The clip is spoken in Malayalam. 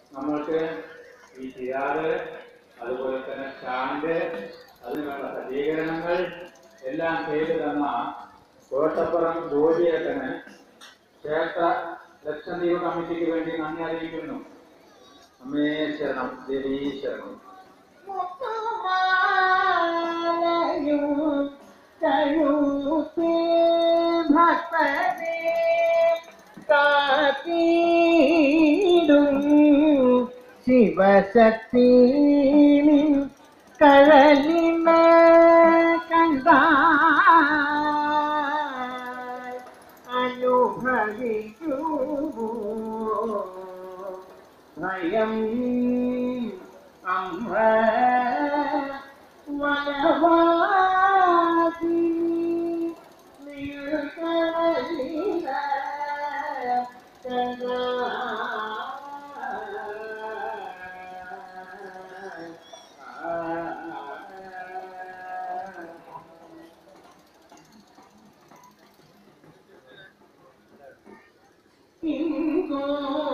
നമ്മൾക്ക് ഈ ചിരാറ് അതുപോലെ തന്നെ സ്റ്റാൻഡ് അതിനുള്ള സജ്ജീകരണങ്ങൾ എല്ലാം ചെയ്തു തന്ന കോട്ടപ്പുറം ഗോപിയേട്ടന് ക്ഷേത്ര ലക്ഷദ്വീപ് കമ്മിറ്റിക്ക് വേണ്ടി നന്ദി അറിയിക്കുന്നു അമ്മേ ശരണം ദേവീ ശരണം ശിവശക്തി കഴലിന കണ്ട അനുഭവിക്കൂ ഭയം അമ്മ വനവാസി നീർക്കടലിന കണ്ടാ